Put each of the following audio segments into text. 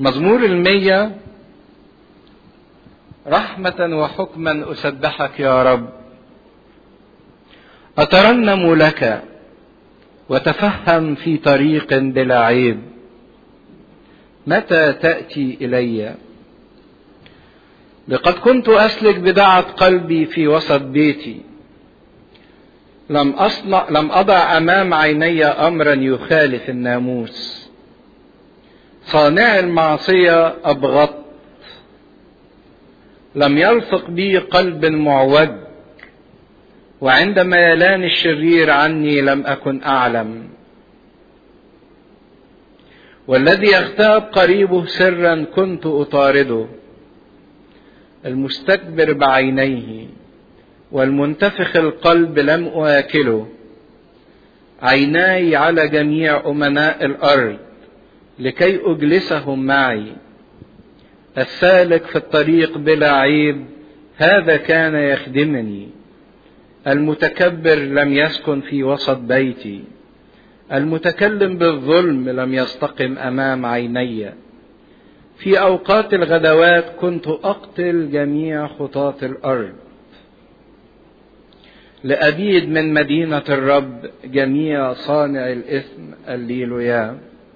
مزمور المية رحمة وحكما أسبحك يا رب أترنم لك وتفهم في طريق بلا عيب متى تأتي إلي لقد كنت أسلك بدعة قلبي في وسط بيتي لم أصنع لم أضع أمام عيني أمرا يخالف الناموس صانع المعصية أبغض لم يلصق بي قلب معوج وعند ميلان الشرير عني لم أكن أعلم والذي يغتاب قريبه سرا كنت أطارده المستكبر بعينيه والمنتفخ القلب لم أواكله عيناي على جميع أمناء الأرض لكي أجلسهم معي السالك في الطريق بلا عيب هذا كان يخدمني المتكبر لم يسكن في وسط بيتي المتكلم بالظلم لم يستقم امام عيني في اوقات الغدوات كنت اقتل جميع خطاة الارض لابيد من مدينه الرب جميع صانع الاثم الليلويا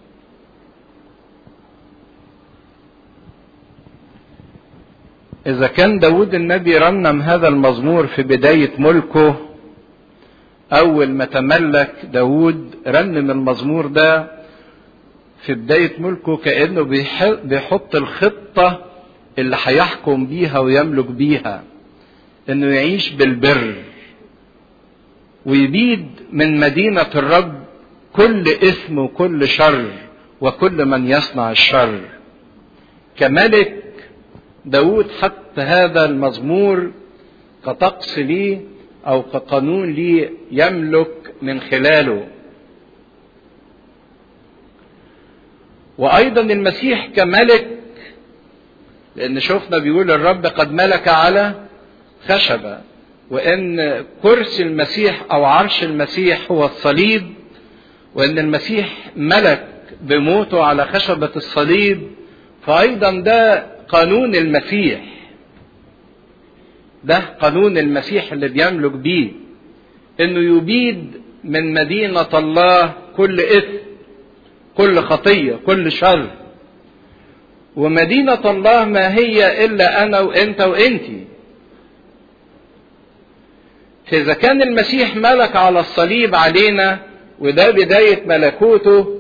إذا كان داود النبي رنم هذا المزمور في بداية ملكه أول ما تملك داود رنم المزمور ده في بداية ملكه كأنه بيحط الخطة اللي هيحكم بيها ويملك بيها إنه يعيش بالبر ويبيد من مدينة الرب كل إثم وكل شر وكل من يصنع الشر كملك داود حط هذا المزمور كطقس ليه او كقانون ليه يملك من خلاله وايضا المسيح كملك لان شفنا بيقول الرب قد ملك على خشبه وان كرسي المسيح او عرش المسيح هو الصليب وان المسيح ملك بموته على خشبه الصليب فايضا ده قانون المسيح ده قانون المسيح اللي بيملك بيه انه يبيد من مدينة الله كل اثم كل خطية كل شر ومدينة الله ما هي الا انا وانت وانتي فاذا كان المسيح ملك على الصليب علينا وده بداية ملكوته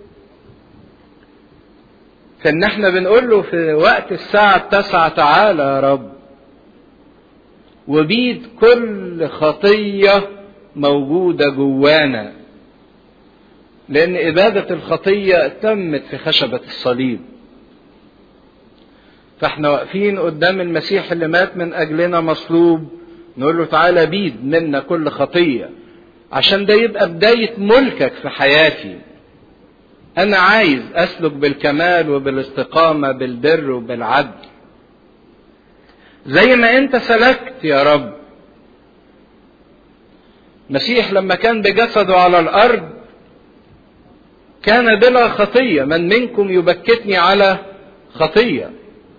فان احنا بنقول له في وقت الساعة التاسعة تعالى يا رب وبيد كل خطية موجودة جوانا لأن إبادة الخطية تمت في خشبة الصليب فاحنا واقفين قدام المسيح اللي مات من أجلنا مصلوب نقول له تعالى بيد منا كل خطية عشان ده يبقى بداية ملكك في حياتي أنا عايز أسلك بالكمال وبالاستقامة بالبر وبالعدل زي ما أنت سلكت يا رب مسيح لما كان بجسده على الأرض كان بلا خطية من منكم يبكتني على خطية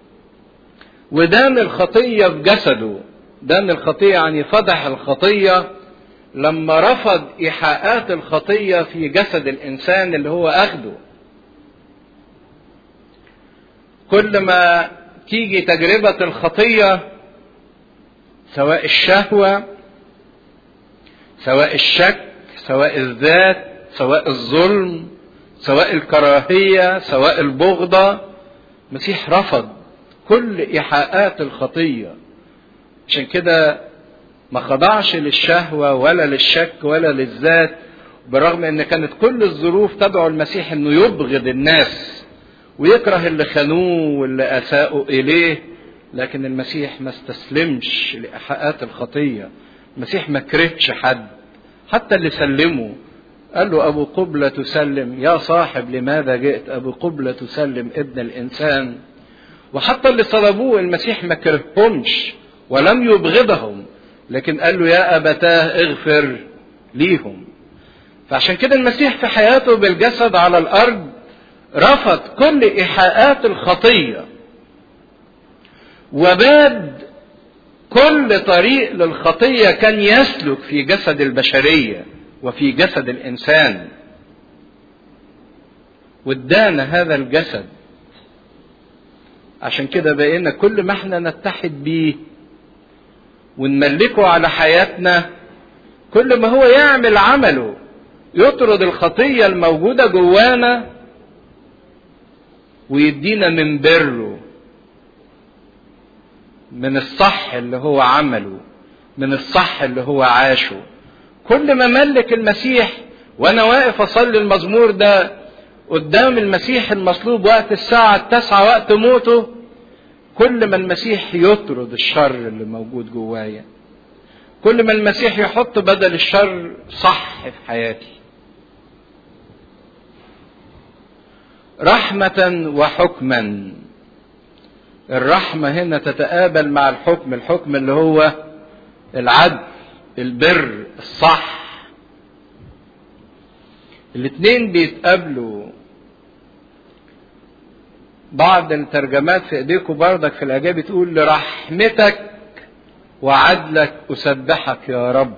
ودان الخطية في جسده دان الخطية يعني فضح الخطية لما رفض إيحاءات الخطية في جسد الإنسان اللي هو أخده كل ما تيجي تجربة الخطية سواء الشهوة سواء الشك سواء الذات سواء الظلم سواء الكراهية سواء البغضة المسيح رفض كل إيحاءات الخطية عشان كده ما خضعش للشهوة ولا للشك ولا للذات برغم ان كانت كل الظروف تدعو المسيح انه يبغض الناس ويكره اللي خانوه واللي اساءوا اليه لكن المسيح ما استسلمش لايحاءات الخطيه المسيح ما كرهش حد حتى اللي سلمه قال له ابو قبلة تسلم يا صاحب لماذا جئت ابو قبلة تسلم ابن الانسان وحتى اللي صلبوه المسيح ما كرههمش ولم يبغضهم لكن قال له يا ابتاه اغفر ليهم فعشان كده المسيح في حياته بالجسد على الارض رفض كل إيحاءات الخطية وباد كل طريق للخطية كان يسلك في جسد البشرية وفي جسد الإنسان وادانا هذا الجسد عشان كده بقينا كل ما احنا نتحد بيه ونملكه على حياتنا كل ما هو يعمل عمله يطرد الخطية الموجودة جوانا ويدينا من بره من الصح اللي هو عمله من الصح اللي هو عاشه كل ما ملك المسيح وانا واقف اصلي المزمور ده قدام المسيح المصلوب وقت الساعة التاسعة وقت موته كل ما المسيح يطرد الشر اللي موجود جوايا كل ما المسيح يحط بدل الشر صح في حياتي رحمة وحكما الرحمة هنا تتقابل مع الحكم الحكم اللي هو العدل البر الصح الاثنين بيتقابلوا بعض الترجمات في ايديكم بردك في الاجابه بتقول لرحمتك وعدلك اسبحك يا رب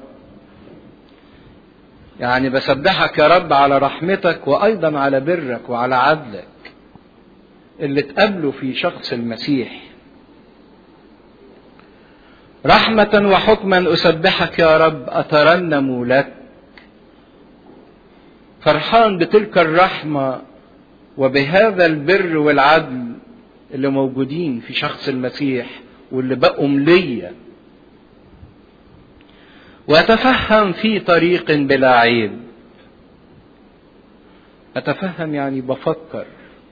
يعني بسبحك يا رب على رحمتك وايضا على برك وعلى عدلك اللي اتقابلوا في شخص المسيح رحمة وحكما أسبحك يا رب أترنم لك فرحان بتلك الرحمة وبهذا البر والعدل اللي موجودين في شخص المسيح واللي بقوا ليا وأتفهم في طريق بلا عيب أتفهم يعني بفكر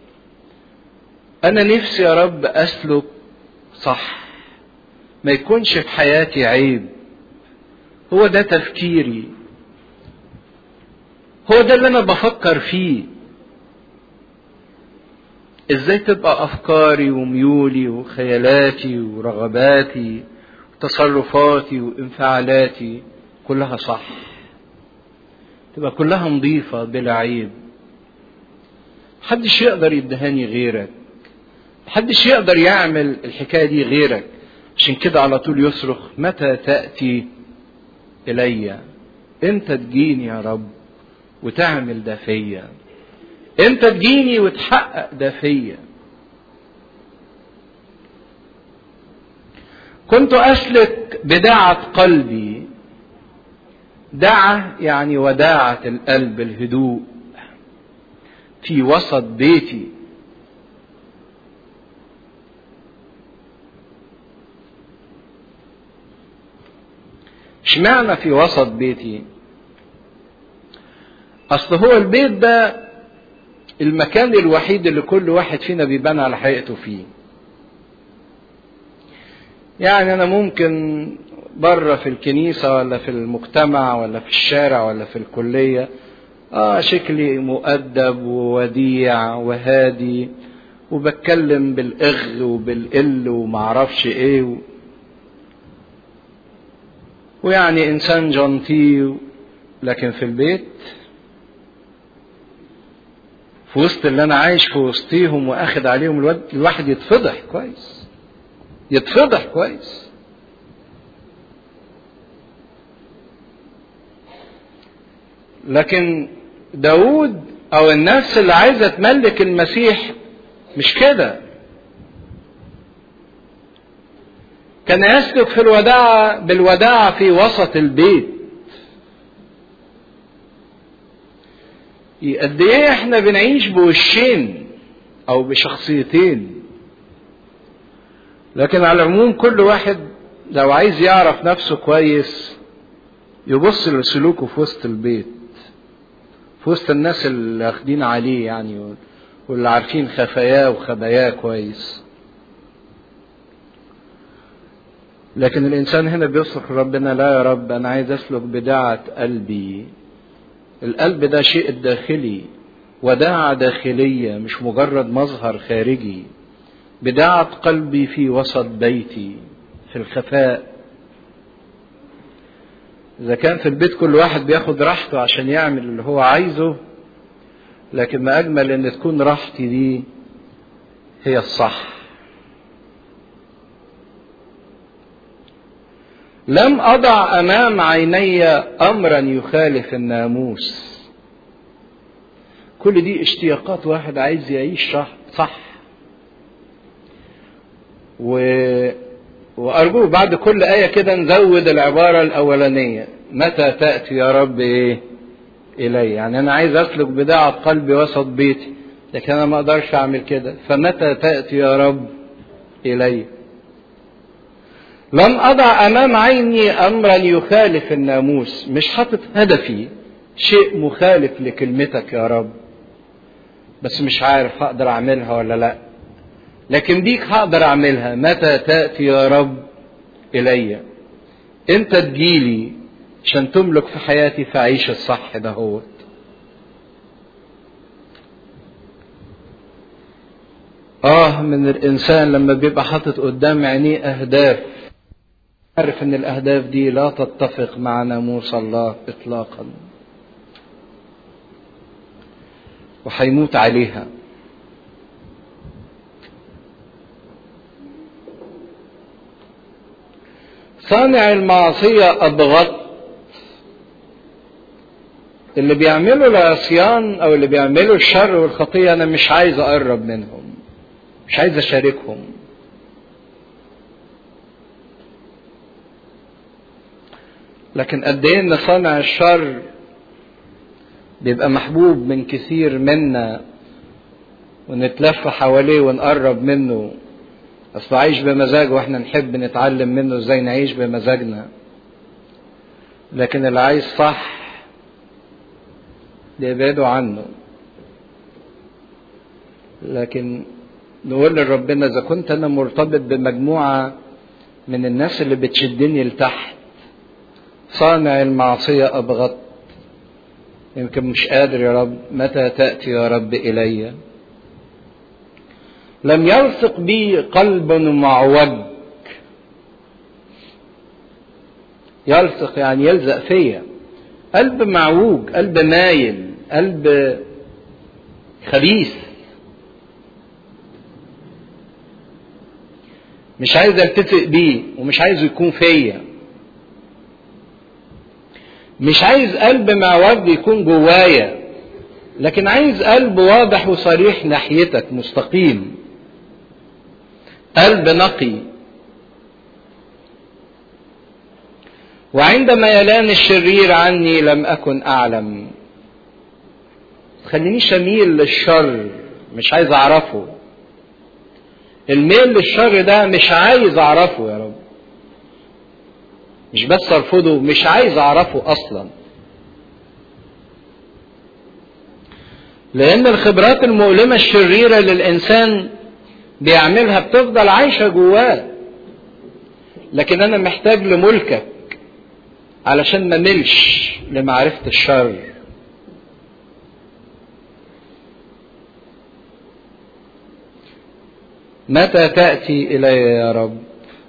أنا نفسي يا رب أسلك صح ما يكونش في حياتي عيب هو ده تفكيري هو ده اللي أنا بفكر فيه ازاي تبقى افكاري وميولي وخيالاتي ورغباتي وتصرفاتي وانفعالاتي كلها صح تبقى كلها نظيفة بلا عيب محدش يقدر يدهاني غيرك محدش يقدر يعمل الحكاية دي غيرك عشان كده على طول يصرخ متى تأتي إلي انت تجيني يا رب وتعمل ده فيا انت تجيني وتحقق ده فيا كنت اسلك بداعة قلبي دعة يعني وداعة القلب الهدوء في وسط بيتي اشمعنى في وسط بيتي اصل هو البيت ده المكان الوحيد اللي كل واحد فينا بيبان على حقيقته فيه يعني انا ممكن بره في الكنيسة ولا في المجتمع ولا في الشارع ولا في الكلية اه شكلي مؤدب ووديع وهادي وبتكلم بالاغ وبالقل ومعرفش ايه و... ويعني انسان جنطي لكن في البيت في وسط اللي انا عايش في وسطيهم واخد عليهم الواد الواحد يتفضح كويس يتفضح كويس لكن داود او الناس اللي عايزه تملك المسيح مش كده كان يسلك في الوداعة بالوداعة في وسط البيت قد ايه احنا بنعيش بوشين او بشخصيتين لكن على العموم كل واحد لو عايز يعرف نفسه كويس يبص لسلوكه في وسط البيت في وسط الناس اللي واخدين عليه يعني واللي عارفين خفاياه وخباياه كويس لكن الانسان هنا بيصرخ ربنا لا يا رب انا عايز اسلك بداعة قلبي القلب ده شيء داخلي وداعة داخلية مش مجرد مظهر خارجي بداعة قلبي في وسط بيتي في الخفاء إذا كان في البيت كل واحد بياخد راحته عشان يعمل اللي هو عايزه لكن ما أجمل إن تكون راحتي دي هي الصح لم أضع أمام عيني أمرا يخالف الناموس كل دي اشتياقات واحد عايز يعيش صح و... وأرجوه بعد كل آية كده نزود العبارة الأولانية متى تأتي يا رب إيه إلي يعني أنا عايز أسلك بداعة قلبي وسط بيتي لكن أنا ما أقدرش أعمل كده فمتى تأتي يا رب إلي لم أضع أمام عيني أمرا يخالف الناموس مش حاطط هدفي شيء مخالف لكلمتك يا رب بس مش عارف هقدر أعملها ولا لأ لكن ديك هقدر أعملها متى تأتي يا رب إلي أنت تجيلي عشان تملك في حياتي فأعيش الصح دهوت آه من الإنسان لما بيبقى حاطط قدام عينيه أهداف عارف إن الأهداف دي لا تتفق مع ناموس الله إطلاقا وهيموت عليها صانع المعصية أبغض اللي بيعملوا العصيان أو اللي بيعملوا الشر والخطية أنا مش عايز أقرب منهم مش عايز أشاركهم لكن قد ايه ان صانع الشر بيبقى محبوب من كثير منا ونتلف حواليه ونقرب منه اصل عايش بمزاجه واحنا نحب نتعلم منه ازاي نعيش بمزاجنا لكن اللي عايز صح بيبعدوا عنه لكن نقول لربنا اذا كنت انا مرتبط بمجموعه من الناس اللي بتشدني لتحت صانع المعصيه ابغض يمكن مش قادر يا رب متى تاتي يا رب الي لم يلصق بي قلب معوج يلصق يعني يلزق فيا قلب معوج قلب مايل قلب خبيث مش عايز التفق بيه ومش عايز يكون فيا مش عايز قلب معوج يكون جوايا لكن عايز قلب واضح وصريح ناحيتك مستقيم قلب نقي وعند ميلان الشرير عني لم أكن أعلم خلينيش أميل للشر مش عايز أعرفه الميل للشر ده مش عايز أعرفه يا رب مش بس أرفضه مش عايز أعرفه أصلا لأن الخبرات المؤلمة الشريرة للإنسان بيعملها بتفضل عايشة جواه لكن أنا محتاج لملكك علشان ما ملش لمعرفة الشر متى تأتي إلي يا رب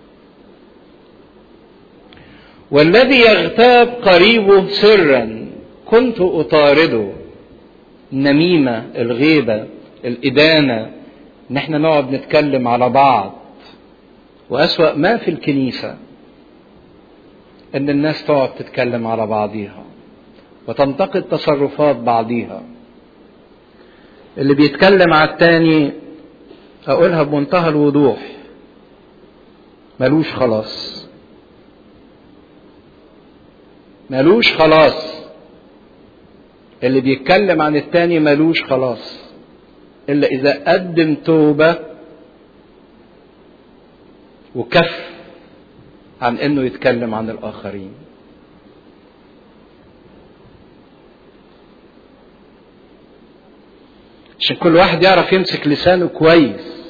والذي يغتاب قريبه سرا كنت أطارده النميمة الغيبة الإدانة إن احنا نقعد نتكلم على بعض وأسوأ ما في الكنيسة إن الناس تقعد تتكلم على بعضيها وتنتقد تصرفات بعضيها اللي بيتكلم على التاني أقولها بمنتهى الوضوح ملوش خلاص ملوش خلاص اللي بيتكلم عن التاني ملوش خلاص إلا إذا قدم توبة وكف عن إنه يتكلم عن الآخرين عشان كل واحد يعرف يمسك لسانه كويس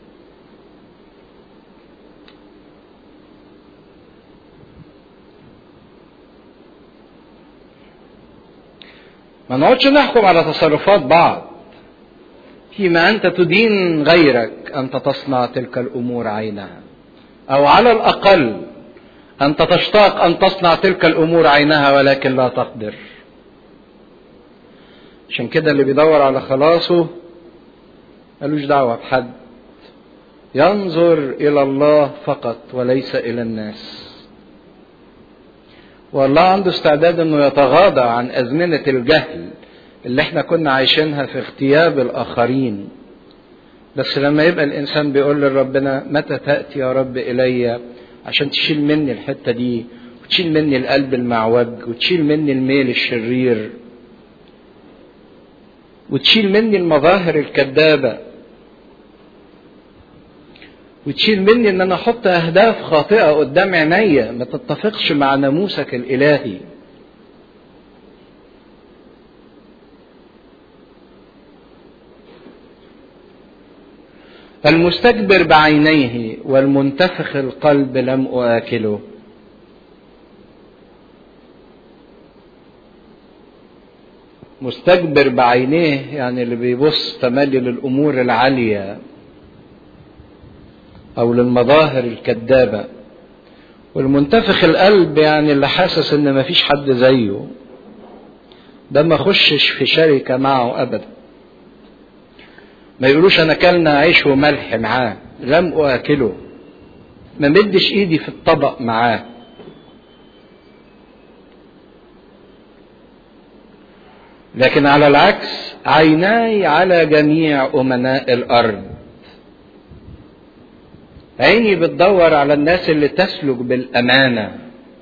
ما نقعدش نحكم على تصرفات بعض فيما أنت تدين غيرك أنت تصنع تلك الأمور عينها أو على الأقل أنت تشتاق أن تصنع تلك الأمور عينها ولكن لا تقدر عشان كده اللي بيدور على خلاصه ملوش دعوة بحد ينظر إلى الله فقط وليس إلى الناس والله عنده استعداد انه يتغاضى عن ازمنه الجهل اللي احنا كنا عايشينها في اغتياب الاخرين بس لما يبقى الانسان بيقول لربنا متى تاتي يا رب الي عشان تشيل مني الحته دي وتشيل مني القلب المعوج وتشيل مني الميل الشرير وتشيل مني المظاهر الكذابه وتشيل مني ان انا احط اهداف خاطئه قدام عينيا ما تتفقش مع ناموسك الالهي المستكبر بعينيه والمنتفخ القلب لم اكله مستكبر بعينيه يعني اللي بيبص تملي للامور العاليه او للمظاهر الكذابه والمنتفخ القلب يعني اللي حاسس ان مفيش حد زيه ده ما خشش في شركه معه ابدا ما يقولوش انا كلنا عيش وملح معاه لم اكله ما مدش ايدي في الطبق معاه لكن على العكس عيناي على جميع امناء الارض عيني بتدور على الناس اللي تسلك بالامانه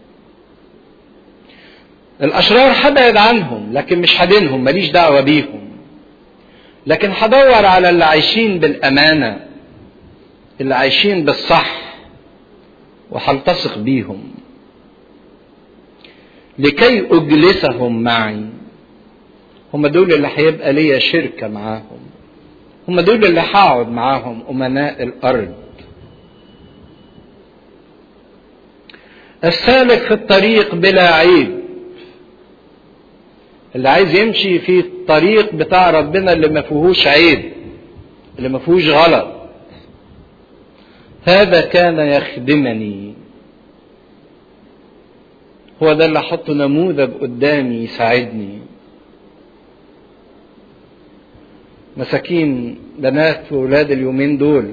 الاشرار هبعد عنهم لكن مش هدينهم ماليش دعوه بيهم لكن هدور على اللي عايشين بالامانه اللي عايشين بالصح وهلتصق بيهم لكي اجلسهم معي هم دول اللي هيبقى ليا شركه معاهم هم دول اللي هقعد معاهم امناء الارض السالك في الطريق بلا عيب اللي عايز يمشي في الطريق بتاع ربنا اللي ما فيهوش عيب اللي ما فيهوش غلط هذا كان يخدمني هو ده اللي حط نموذج قدامي يساعدني مساكين بنات واولاد اليومين دول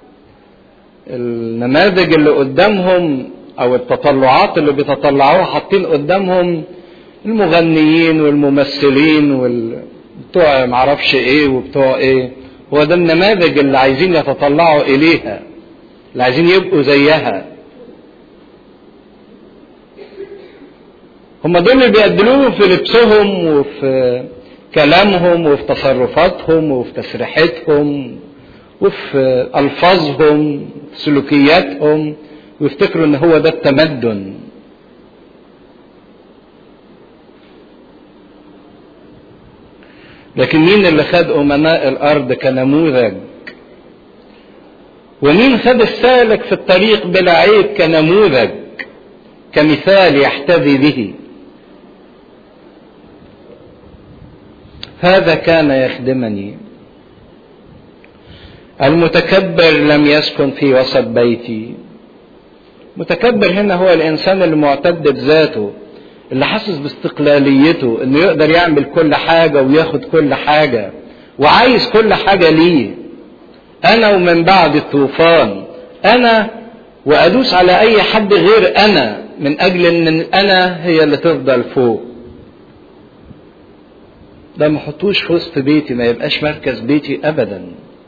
النماذج اللي قدامهم او التطلعات اللي بيتطلعوها حاطين قدامهم المغنيين والممثلين وبتوع معرفش ايه وبتوع ايه هو ده النماذج اللي عايزين يتطلعوا اليها اللي عايزين يبقوا زيها هم دول اللي بيقدلوه في لبسهم وفي كلامهم وفي تصرفاتهم وفي تسريحتهم وفي الفاظهم في سلوكياتهم ويفتكروا ان هو ده التمدن لكن مين اللي خد امناء الارض كنموذج ومين خد السالك في الطريق بلا عيب كنموذج كمثال يحتذي به هذا كان يخدمني المتكبر لم يسكن في وسط بيتي متكبر هنا هو الانسان المعتد بذاته اللي حاسس باستقلاليته انه يقدر يعمل كل حاجه وياخد كل حاجه وعايز كل حاجه ليه انا ومن بعد الطوفان انا وادوس على اي حد غير انا من اجل ان انا هي اللي تفضل فوق ده ما احطوش في وسط بيتي ما يبقاش مركز بيتي ابدا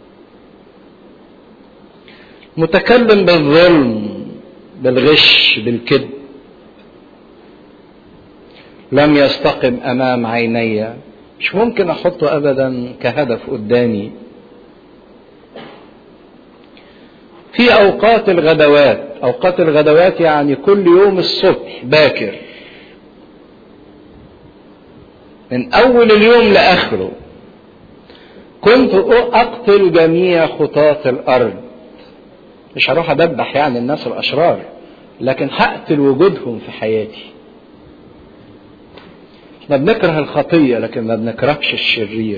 متكلم بالظلم بالغش بالكذب لم يستقم امام عيني مش ممكن احطه ابدا كهدف قدامي في اوقات الغدوات اوقات الغدوات يعني كل يوم الصبح باكر من اول اليوم لاخره كنت اقتل جميع خطاة الارض مش هروح ادبح يعني الناس الاشرار لكن هقتل وجودهم في حياتي احنا بنكره الخطية لكن ما بنكرهش الشرير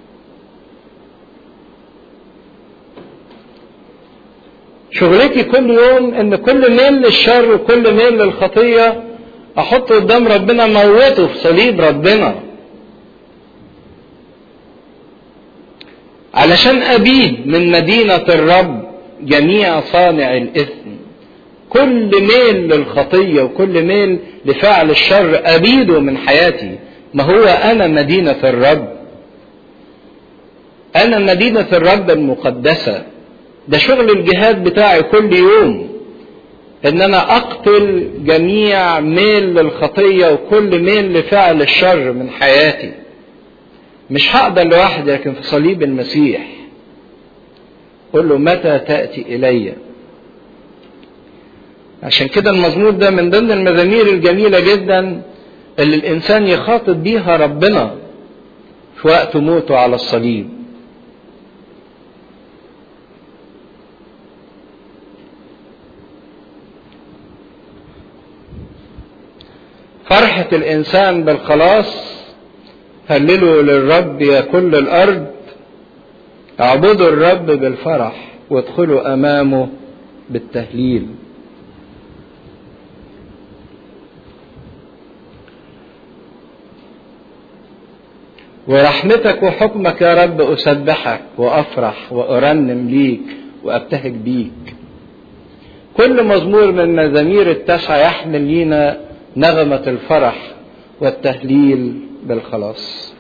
شغلتي كل يوم ان كل ميل للشر وكل ميل للخطية احطه قدام ربنا موته في صليب ربنا علشان أبيد من مدينة الرب جميع صانع الإثم كل ميل للخطية وكل ميل لفعل الشر أبيده من حياتي ما هو أنا مدينة الرب أنا مدينة الرب المقدسة ده شغل الجهاد بتاعي كل يوم ان انا اقتل جميع ميل للخطيه وكل ميل لفعل الشر من حياتي مش هقدر لوحدي لكن في صليب المسيح قل له متى تاتي الي عشان كده المزمور ده من ضمن المزامير الجميله جدا اللي الانسان يخاطب بيها ربنا في وقت موته على الصليب فرحة الإنسان بالخلاص هللوا للرب يا كل الأرض اعبدوا الرب بالفرح وادخلوا أمامه بالتهليل ورحمتك وحكمك يا رب أسبحك وأفرح وأرنم ليك وأبتهج بيك كل مزمور من مزامير التسعة يحمل لينا نغمة الفرح والتهليل بالخلاص